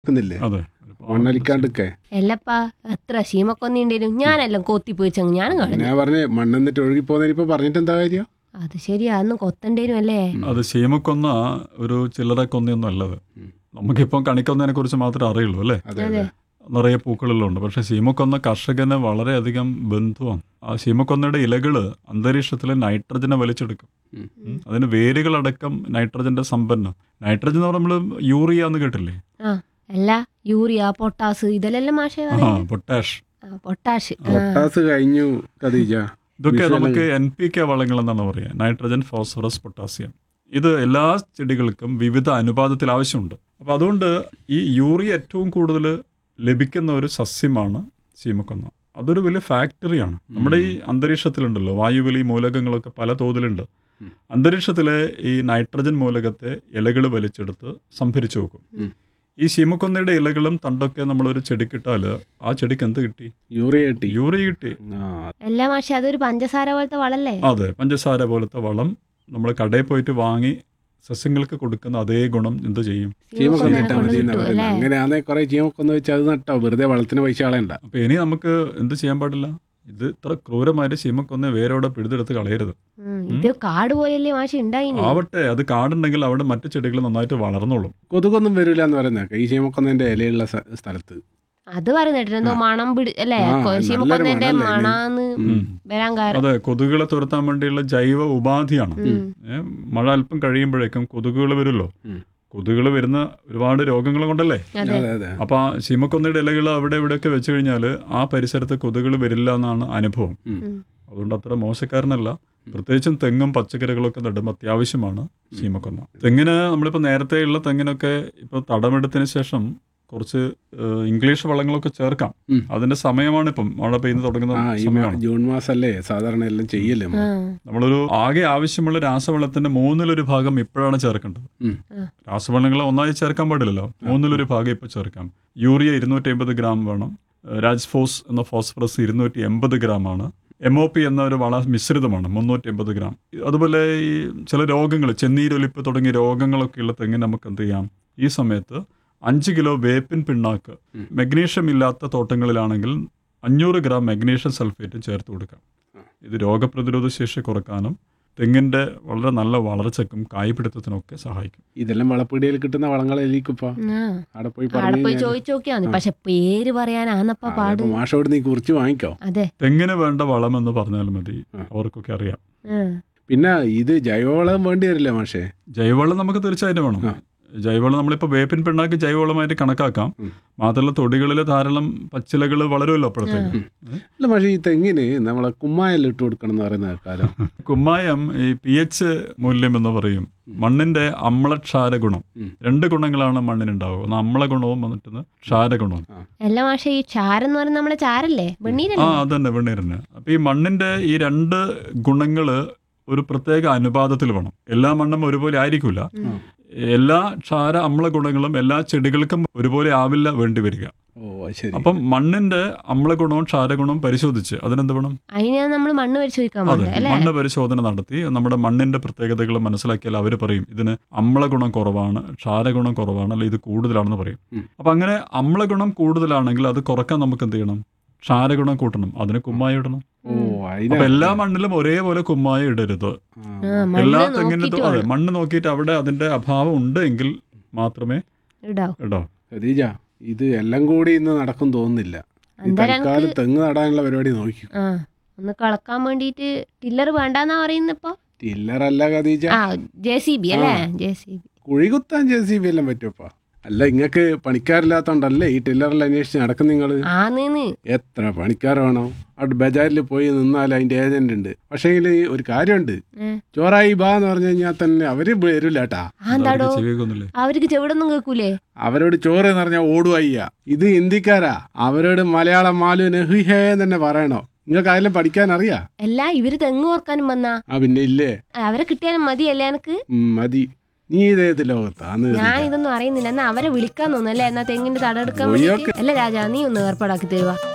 നിൽക്കുന്നില്ലേ അതെ മണ്ണലിക്കാണ്ടൊക്കെ എല്ലപ്പാ എത്ര ശീമക്കൊന്നിണ്ടേനും ഞാനെല്ലാം കൊത്തി പോയിച്ചങ്ങ് ഞാനും കാണുന്നു ഞാൻ പറഞ്ഞേ മണ്ണെന്നിട്ട് ഒഴുകി പോകുന്നതിന് ഇപ്പൊ പറഞ്ഞിട്ട് എന്താ കാര്യം അത് ശരിയാ അന്ന് കൊത്തണ്ടേനും അല്ലേ അത് ശീമക്കൊന്ന ഒരു ചില്ലറ കൊന്നയൊന്നും അല്ലത് നമുക്കിപ്പം കണിക്കൊന്നതിനെ കുറിച്ച് മാത്രമേ അറിയുള്ളൂ അല്ലേ അതെ അതെ അതെ നിറയെ പൂക്കളെല്ലാം ഉണ്ട് പക്ഷെ ശീമക്കൊന്ന കർഷകന് വളരെയധികം ബന്ധുവാണ് ആ ശീമക്കൊന്നയുടെ ഇലകള് അന്തരീക്ഷത്തിലെ നൈട്രജനെ വലിച്ചെടുക്കും ഉം. ഉം. അതിന് വേരുകളടക്കം നൈട്രജന്റെ സമ്പന്നം നൈട്രജൻ എന്ന് നമ്മൾ യൂറിയ എന്ന് കേട്ടില്ലേ ആ അല്ല യൂറിയ പൊട്ടാസ് ഇതെല്ലാം മാഷേ ആ പറയുന്നത് പൊട്ടാഷ് പൊട്ടാഷ് ആ. പൊട്ടാസ് കഴിഞ്ഞു ഖദീജ ഇതൊക്കെ വിഷയം നമുക്ക് എൻ പി കെ വളങ്ങൾ എന്നാണ് പറയുക നൈട്രജൻ ഫോസ്ഫറസ് പൊട്ടാസ്യം ഇത് എല്ലാ ചെടികൾക്കും വിവിധ അനുപാതത്തിൽ ആവശ്യമുണ്ട് അപ്പോൾ അതുകൊണ്ട് ഈ യൂറിയ ഏറ്റവും കൂടുതൽ ലഭിക്കുന്ന ഒരു സസ്യമാണ് ചീമക്കൊന്ന അതൊരു വലിയ ഫാക്ടറിയാണ് നമ്മുടെ ഈ അന്തരീക്ഷത്തിലുണ്ടല്ലോ വായുവിൽ ഈ മൂലകങ്ങളൊക്കെ പല തോതിലുണ്ട് ഉം. അന്തരീക്ഷത്തിലെ ഈ നൈട്രജൻ മൂലകത്തെ ഇലകൾ വലിച്ചെടുത്ത് സംഭരിച്ചു വെക്കും ഉം. ഈ ശീമക്കൊന്നയുടെ ഇലകളും തണ്ടൊക്കെ നമ്മളൊരു ചെടിക്കിട്ടാൽ ആ ചെടിക്ക് എന്ത് കിട്ടി യൂറിയ കിട്ടി യൂറിയ കിട്ടി ആ അല്ല മാഷെ അതൊരു പഞ്ചസാര പോലത്തെ വളല്ലേ അതെ പഞ്ചസാര പോലത്തെ വളം നമ്മൾ കടയിൽ പോയിട്ട് വാങ്ങി സസ്യങ്ങൾക്ക് കൊടുക്കുന്ന അതേ ഗുണം എന്ത് ചെയ്യും ചീമക്കൊന്ന ശീമക്കൊന്നേനെ ഇട്ടാ കൊണ്ട് മതി എന്നാ കിട്ടും, പറയുന്നത് അല്ലേ? അങ്ങനെയാണെ കുറെ ചീമക്കൊന്ന വെച്ച് അത് നട്ടോ വെറുതെ വളത്തിന് പൈസ കളയണ്ട അപ്പൊ ഇനി നമുക്ക് എന്ത് ചെയ്യാൻ പാടില്ല ഇത് ഇത്ര ക്രൂരമായിട്ട് ചീമക്കൊന്ന് വേരോടെ പിഴുതെടുത്ത് കളയരുത് ഉം, ഇത് കാട് പോലെയല്ലേ മാഷെ ഉണ്ടായിന് ആവട്ടെ അത് കാടുണ്ടെങ്കിൽ അവിടെ മറ്റു ചെടികൾ നന്നായിട്ട് വളർന്നോളും കൊതുകൊന്നും വരില്ല എന്ന് പറയുന്നേക്ക ഈ ചീമക്കൊന്നതിന്റെ ഇലയുള്ള സ്ഥ- സ്ഥലത്ത് അത് പറയുന്നിട്ട് എന്തോ മണം പിടി അല്ലേ ആ, നല്ലൊരു ശീമക്കൊന്നേന്റെ മണല്ലേ ഇതിന്? മണാന്ന് ഉം. വരാൻ കാരണം അതെ കൊതുകുകളെ തുരത്താൻ വേണ്ടിയുള്ള ജൈവ ഉപാധിയാണ് ഉം. ഏ, മഴ അല്പം കഴിയുമ്പോഴേക്കും കൊതുകുകൾ വരുമല്ലോ ഉം. കൊതുകുകൾ വരുന്ന ഒരുപാട് രോഗങ്ങൾ കൊണ്ടല്ലേ അതെ അതെ അതെ അപ്പൊ ആ ശീമക്കൊന്നയുടെ ഇലകൾ അവിടെ ഇവിടെയൊക്കെ വെച്ച് കഴിഞ്ഞാൽ ആ പരിസരത്ത് കൊതുകുകൾ വരില്ല എന്നാണ് അനുഭവം ഉം. ഉം. അതുകൊണ്ട് അത്ര മോശക്കാരനല്ല പ്രത്യേകിച്ചും തെങ്ങും പച്ചക്കറികളൊക്കെ നടുമ്പോൾ അത്യാവശ്യമാണ് ശീമക്കൊന്ന തെങ്ങിന് നമ്മളിപ്പോൾ നേരത്തെയുള്ള തെങ്ങിനൊക്കെ ഇപ്പോൾ തടമെടുത്തതിന് ശേഷം കുറച്ച് ഏഹ്, ഇംഗ്ലീഷ് വളങ്ങളൊക്കെ ചേർക്കാം ഉം. അതിന്റെ സമയമാണ് ഇപ്പം മഴ പെയ്ത് തുടങ്ങുന്ന ആ ഈ സമയമാണ് ജൂൺ മാസല്ലേ സാധാരണ എല്ലാം ചെയ്യല്ലേ ആ, നമ്മള്? നമ്മളൊരു ആകെ ആവശ്യമുള്ള രാസവളത്തിന്റെ മൂന്നിലൊരു ഭാഗം ഇപ്പോഴാണ് ചേർക്കേണ്ടത് ഉം. രാസവളങ്ങൾ ഒന്നായി ചേർക്കാൻ പാടില്ലല്ലോ മൂന്നിലൊരു ഭാഗം ഇപ്പോൾ ചേർക്കാം യൂറിയ ഇരുന്നൂറ്റി അമ്പത് ഗ്രാം വേണം ഏഹ് രാജ്ഫോസ് എന്ന ഫോസ്ഫറസ് ഇരുന്നൂറ്റി എൺപത് ഗ്രാം ആണ് എം ഒ പി എന്ന ഒരു വള മിശ്രിതമാണ് മുന്നൂറ്റി എൺപത് ഗ്രാം അതുപോലെ ഈ ചില രോഗങ്ങൾ ചെന്നീരൊലിപ്പ് തുടങ്ങിയ രോഗങ്ങളൊക്കെ ഉള്ള തെങ്ങിന് നമുക്ക് എന്ത് ചെയ്യാം ഈ സമയത്ത് അഞ്ച് കിലോ വേപ്പിൻ പിണ്ണാക്ക് ഉം. മഗ്നീഷ്യം ഇല്ലാത്ത തോട്ടങ്ങളിലാണെങ്കിൽ അഞ്ഞൂറ് ഗ്രാം മഗ്നീഷ്യം സൾഫേറ്റും ചേർത്ത് കൊടുക്കാം ഇത് രോഗപ്രതിരോധ ശേഷി കുറക്കാനും തെങ്ങിന്റെ വളരെ നല്ല വളർച്ചയ്ക്കും കായ്പിടുത്തത്തിനൊക്കെ സഹായിക്കും ഇതെല്ലാം വളപ്പീടിയിൽ കിട്ടുന്ന വളങ്ങളായിരിക്കും ആ. അവിടെ പോയി അവിടെ പറഞ്ഞു പോയി ചോദിച്ചു നോക്കിയാ മതി പക്ഷെ പേര് പറയാനാന്നപ്പ പാട് മാഷോട് നീ കുറിച്ച് വാങ്ങിക്കോ അതെ തെങ്ങിന് വേണ്ട വളം എന്ന് പറഞ്ഞാൽ മതി ആ. അവർക്കൊക്കെ അറിയാം ആ. പിന്നെ ഇത് ജൈവവളം വേണ്ടി വരില്ലേ മാഷേ ജൈവവളം നമുക്ക് തീർച്ചയായിട്ടും വേണം ആ. ജൈവവളം നമ്മളിപ്പോൾ വേപ്പിൻ പിണ്ണാക്ക് ജൈവവളമായിട്ട് കണക്കാക്കാം ഉം. മാത്രമല്ല തൊടികളിൽ ധാരാളം പച്ചിലകൾ വളരുമല്ലോ അപ്പോഴത്തേക്ക് അല്ല പക്ഷേ ഈ തെങ്ങിന് നമ്മളെ കുമ്മായെല്ലാം ഇട്ട് കൊടുക്കണം എന്ന് പറയുന്ന കാലം കുമ്മായം ഈ പി എച്ച് മൂല്യം എന്ന് പറയും മണ്ണിന്റെ അമ്ലക്ഷാര ഗുണം ഉം. രണ്ട് ഗുണങ്ങളാണ് മണ്ണിനുണ്ടാവുക ഒന്ന് അമ്ല ഗുണവും വന്നിട്ട് ക്ഷാരഗുണവും എല്ലാ മാഷെ ഈ ചാരം എന്ന് പറയുന്നത് നമ്മളെ ചാരല്ലേ ആ വെണ്ണീരല്ലേ അതന്നെ വെണ്ണീരന്നെ അപ്പൊ ഈ മണ്ണിന്റെ ഈ രണ്ട് ഗുണങ്ങള് ഒരു പ്രത്യേക അനുപാതത്തിൽ വേണം എല്ലാ മണ്ണും ഒരുപോലെ ആയിരിക്കില്ല ഉം. എല്ലാ ക്ഷാര അമ്ല ഗുണങ്ങളും എല്ലാ ചെടികൾക്കും ഒരുപോലെ ആവില്ല വേണ്ടി വരിക ഓ അത് ശരി അപ്പം മണ്ണിന്റെ അമ്ലഗുണവും ക്ഷാരഗുണവും പരിശോധിച്ച് അതിനെന്ത് വേണം അതിനാ നമ്മൾ മണ്ണ് പരിശോധിക്കാൻ അതെ പോകുന്നത് അല്ലേ മണ്ണ് പരിശോധന നടത്തി നമ്മുടെ മണ്ണിന്റെ പ്രത്യേകതകൾ മനസ്സിലാക്കിയാൽ അവർ പറയും ഇതിന് അമ്ലഗുണം കുറവാണ് ക്ഷാരഗുണം കുറവാണ് അല്ലെ ഇത് കൂടുതലാണെന്ന് പറയും ഉം. അപ്പൊ അങ്ങനെ അമ്ലഗുണം കൂടുതലാണെങ്കിൽ അത് കുറക്കാൻ നമുക്ക് എന്ത് ചെയ്യണം ക്ഷാരഗുണം കൂട്ടണം അതിന് കുമ്മായി ഇടണം ഓ അപ്പൊ അതിനാ എല്ലാ മണ്ണിലും ഒരേപോലെ കുമ്മായി ഇടരുത് ആ. ആ, എല്ലാ മണ്ണ് തെങ്ങിനും നോക്കിയിട്ട് അതെ വേണം. മണ്ണ് നോക്കിയിട്ട് അവിടെ അതിന്റെ അഭാവം ഉണ്ട് എങ്കിൽ മാത്രമേ ഇടാവും ഇടാവൂ ഖദീജ ഇത് എല്ലാം കൂടി ഇന്ന് നടക്കും തോന്നുന്നില്ല ഈ എന്തായാലും തൽക്കാലം എനിക്ക് തെങ്ങ് നടാനുള്ള പരിപാടി നോക്കി ആ ഒന്ന് കളക്കാൻ വേണ്ടിയിട്ട് ടില്ലർ വേണ്ടെന്നാ പറയുന്നത് ഇപ്പൊ ടില്ലറല്ല ഖദീജ ആ ജെ സി ബി അല്ലേ ആ. ജെ സി ബി കുഴി കുത്താൻ ജെ സി ബി എല്ലാം പറ്റുമപ്പാ അല്ല ഇങ്ങക്ക് പണിക്കാരില്ലാത്തോണ്ടല്ലേ ഈ ടില്ലറിൽ അന്വേഷിച്ച് നടക്കും നിങ്ങൾ ആന്ന് എത്ര പണിക്കാർ വേണം അവിടെ ബജാറിൽ പോയി നിന്നാൽ അതിന്റെ ഏജന്റ് ഉണ്ട് പക്ഷേങ്കിൽ ഒരു കാര്യമുണ്ട് ഉം. ചോറായി ബാ എന്ന് പറഞ്ഞു കഴിഞ്ഞാൽ തന്നെ അവര് വരില്ല കേട്ടാ ആ എന്താടോ അവർക്ക് ചെവിയൊന്നുമില്ലേ അവർക്ക് ചെവിടൊന്നും കേൾക്കൂലേ അവരോട് ചോറ് എന്ന് പറഞ്ഞാൽ ഓടുവയ്യ ഇത് ഹിന്ദിക്കാരാ അവരോട് മലയാളം മാലു നെഹുഹേ എന്ന് തന്നെ പറയണോ നിങ്ങൾക്ക് അതെല്ലാം പഠിക്കാൻ അറിയാ അല്ല ഇവര് തെങ്ങ് ഓർക്കാനും വന്നാ ആ പിന്നെ ഇല്ലേ അവരെ കിട്ടിയാലും മതിയല്ലേ എനക്ക് ഉം, മതി നീ ഇതേത് ലോകത്താന്ന് ഞാൻ ഇതൊന്നും അറിയുന്നില്ല എന്നാ അവരെ വിളിക്കാൻ തോന്നുന്നല്ലേ എന്നാ തെങ്ങിന്റെ തടം എടുക്കാൻ ഒയ്യോക്ക്. വേണ്ടിയിട്ട് അല്ല രാജാ നീ ഒന്ന് ഏർപ്പാടാക്കി തരുവാ